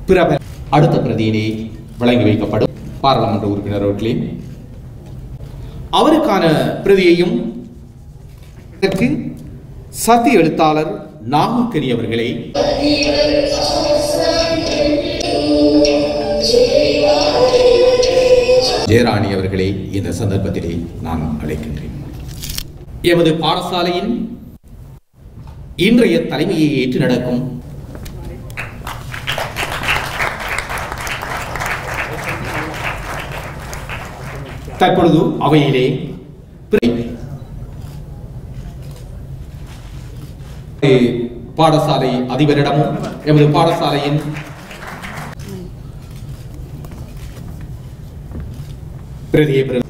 பிற அடுத்த பிரதியினை வழங்கி வைக்கப்படும் பாராளுமன்ற உறுப்பினர் அவர்களே அவருக்கான பிரதியையும் இதற்கு சதி எழுத்தாளர் நாகுக்கரி அவர்களை ஜெயராணி அவர்களை இந்த சந்தர்ப்பத்திலே நான் அழைக்கின்றேன் எமது பாடசாலையின் இன்றைய தலைமையை ஏற்று நடக்கும் தற்பொழுது அவையிலே பிறை- பாடசாலை அதிபரிடமும் எமது பாடசாலையின் பிரதியை பிர-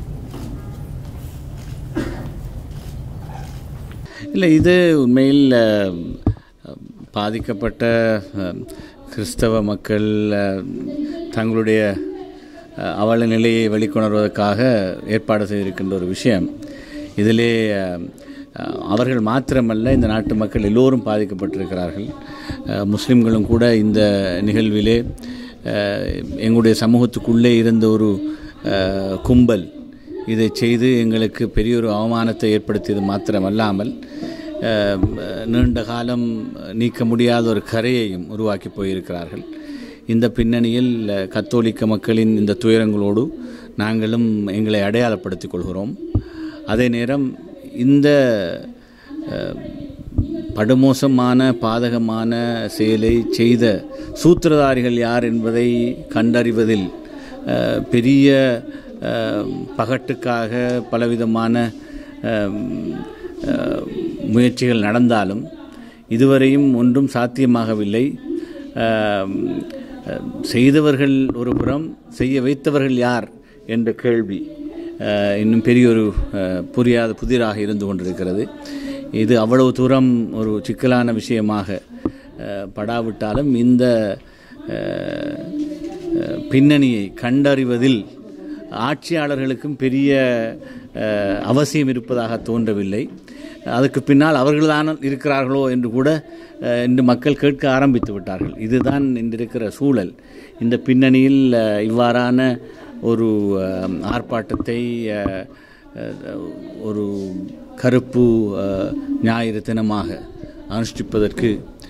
இல்லை இது உண்மையில் அஹ், பாதிக்கப்பட்ட அஹ், கிறிஸ்தவ மக்கள் அஹ், தங்களுடைய அஹ், அவல நிலையை வெளிக்கொணர்வதற்காக ஏற்பாடு செய்திருக்கின்ற ஒரு விஷயம் இதிலே அஹ், அஹ், அவர்கள் மாத்திரமல்ல இந்த நாட்டு மக்கள் எல்லோரும் பாதிக்கப்பட்டிருக்கிறார்கள் அஹ், முஸ்லிம்களும் கூட இந்த நிகழ்விலே அஹ், எங்களுடைய சமூகத்துக்குள்ளே இருந்த ஒரு அஹ், கும்பல் இதை செய்து எங்களுக்கு பெரிய ஒரு அவமானத்தை ஏற்படுத்தியது மாத்திரமல்லாமல் அஹ், நீண்ட காலம் நீக்க முடியாத ஒரு கரையையும் உருவாக்கி போயிருக்கிறார்கள் இந்த பின்னணியில் அஹ், கத்தோலிக்க மக்களின் இந்த துயரங்களோடு நாங்களும் எங்களை அடையாளப்படுத்திக் கொள்கிறோம் அதே நேரம் இந்த அஹ், படுமோசமான பாதகமான செயலை செய்த சூத்திரதாரிகள் யார் என்பதை கண்டறிவதில் அஹ், பெரிய அஹ், பகட்டுக்காக பலவிதமான அஹ், அஹ், முயற்சிகள் நடந்தாலும் இதுவரையும் ஒன்றும் சாத்தியமாகவில்லை அஹ், அஹ், செய்தவர்கள் ஒரு புறம் செய்ய வைத்தவர்கள் யார் என்ற கேள்வி அஹ், இன்னும் பெரிய ஒரு அஹ், புரியாத புதிராக இருந்து கொண்டிருக்கிறது இது அவ்வளவு தூரம் ஒரு சிக்கலான விஷயமாக அஹ், படாவிட்டாலும் இந்த அஹ், அஹ், பின்னணியை கண்டறிவதில் ஆட்சியாளர்களுக்கும் பெரிய அஹ், அவசியம் இருப்பதாக தோன்றவில்லை அதுக்கு பின்னால் அவர்கள்தான் இருக்கிறார்களோ என்று கூட அஹ், இன்று மக்கள் கேட்க ஆரம்பித்து விட்டார்கள் இதுதான் இன்று இருக்கிற சூழல் இந்த பின்னணியில் அஹ், இவ்வாறான ஒரு அஹ், ஆர்ப்பாட்டத்தை அஹ், அஹ், ஒரு கருப்பு அஹ், ஞாயிறு தினமாக அனுஷ்டிப்பதற்கு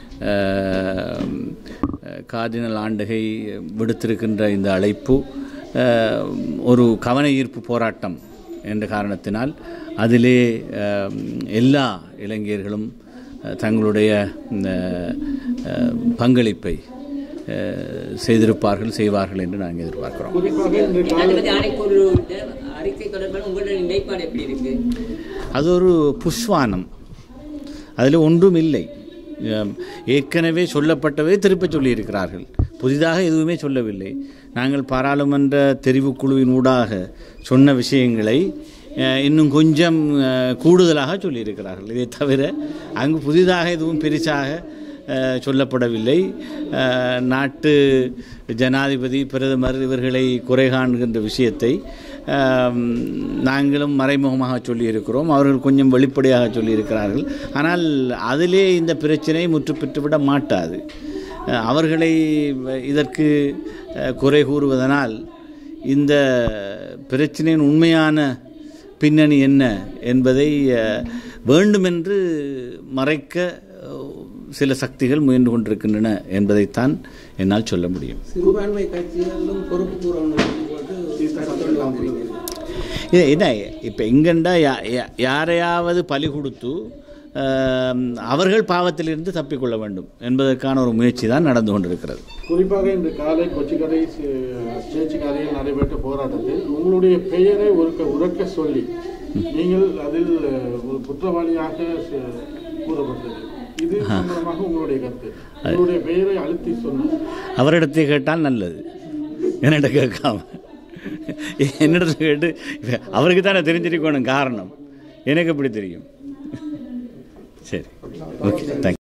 அஹ், கார்டினல் ஆண்டகை விடுத்திருக்கின்ற இந்த அழைப்பு அஹ், ஒரு கவன ஈர்ப்பு போராட்டம் என்ற காரணத்தினால் அதிலே அஹ், எல்லா இளைஞர்களும் அஹ், தங்களுடைய அஹ், அஹ், பங்களிப்பை அஹ், செய்திருப்பார்கள் செய்வார்கள் என்று நாங்கள் எதிர்பார்க்கிறோம் ஜனாதிபதி ஆணைக்குழுவிட்ட அறிக்கை தொடர்பான உங்களுடைய நிலைப்பாடு எப்படி இருக்கு அது ஒரு புஷ்வானம் அதில் ஒன்றும் இல்லை அம், ஏற்கனவே சொல்லப்பட்டவை திருப்பச் சொல்லியிருக்கிறார்கள் புதிதாக எதுவுமே சொல்லவில்லை நாங்கள் பாராளுமன்ற தெரிவுக்குழுவின் ஊடாக சொன்ன விஷயங்களை அஹ், இன்னும் கொஞ்சம் அஹ், கூடுதலாக சொல்லியிருக்கிறார்கள் இதை தவிர அங்கு புதிதாக எதுவும் பெரிசாக அஹ், சொல்லப்படவில்லை அஹ், நாட்டு ஜனாதிபதி பிரதமர் இவர்களை குறை காண்கின்ற விஷயத்தை அஹ், நாங்களும் மறைமுகமாக சொல்லியிருக்கிறோம் அவர்கள் கொஞ்சம் வெளிப்படையாக சொல்லியிருக்கிறார்கள் ஆனால் அதிலே இந்த பிரச்சனை முற்றுப்பெற்றுவிட மாட்டாது அஹ், அவர்களை இதற்கு அஹ், குறை கூறுவதனால் இந்த பிரச்சனையின் உண்மையான பின்னணி என்ன என்பதை அஹ், வேண்டுமென்று மறைக்க அஹ், சில சக்திகள் முயன்று கொண்டிருக்கின்றன என்பதைத்தான் என்னால் சொல்ல முடியும் சிறுபான்மை கட்சிகளிலும் பொறுப்பு கூறணும் போட்டு வந்திருக்கிறது இது என்ன இப்போ எங்கண்டா யா யா- யாரையாவது பலி கொடுத்து ஆம், அவர்கள் பாவத்திலிருந்து தப்பிக்கொள்ள வேண்டும் என்பதற்கான ஒரு முயற்சி தான் நடந்து கொண்டிருக்கிறது குறிப்பாக இன்று காலை கொச்சிக்கடை சேச்சிக்கரையில் நடைபெற்ற போராட்டத்தில் உங்களுடைய பெயரை உறக்க உறக்க சொல்லி நீங்கள் அதில் அஹ், ஒரு குற்றவாளியாக ச- கூறப்பட்டது இது சம்பந்தமாக உங்களுடைய கருத்து உங்களுடைய பெயரை அழுத்தி சொன்னார் அவரிடத்தை கேட்டால் நல்லது என்னிட கேட்காம என்னிடத்தை கேட்டு அவருக்கு தானே தெரிஞ்சிருக்கணும் காரணம் எனக்கு எப்படி தெரியும் சரி ஓகே தேங்க்யூ